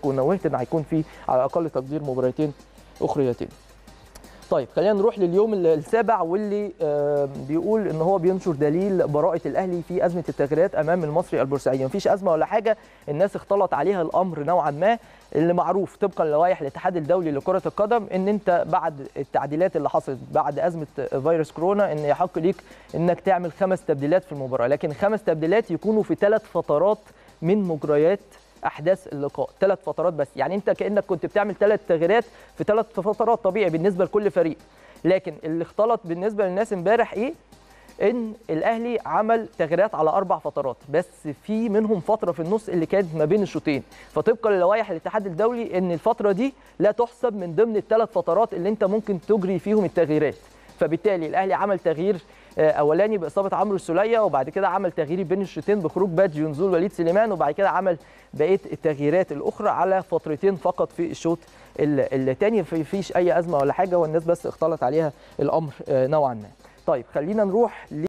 ونوهت ان هيكون في على اقل تقدير مباراتين اخريتين طيب خلينا نروح لليوم السابع واللي آه، بيقول ان هو بينشر دليل براءه الاهلي في ازمه التغييرات امام المصري البورسعيدي مفيش ازمه ولا حاجه الناس اختلط عليها الامر نوعا ما اللي معروف طبقا لوائح الاتحاد الدولي لكره القدم ان انت بعد التعديلات اللي حصلت بعد ازمه فيروس كورونا ان يحق ليك انك تعمل خمس تبديلات في المباراه لكن خمس تبديلات يكونوا في ثلاث فترات من مجريات احداث اللقاء ثلاث فترات بس يعني انت كانك كنت بتعمل ثلاث تغييرات في ثلاث فترات طبيعي بالنسبه لكل فريق لكن اللي اختلط بالنسبه للناس امبارح ايه ان الاهلي عمل تغييرات على اربع فترات بس في منهم فتره في النص اللي كانت ما بين الشوطين فطبقا للوائح الاتحاد الدولي ان الفتره دي لا تحسب من ضمن الثلاث فترات اللي انت ممكن تجري فيهم التغييرات فبالتالي الاهلي عمل تغيير آه، اولاني باصابه عمرو السوليه وبعد كده عمل تغيير بين الشوطين بخروج بادجي ونزول وليد سليمان وبعد كده عمل بقيه التغييرات الاخرى على فترتين فقط في الشوط الثاني فيش اي ازمه ولا حاجه والناس بس اختلط عليها الامر آه، نوعا ما طيب خلينا نروح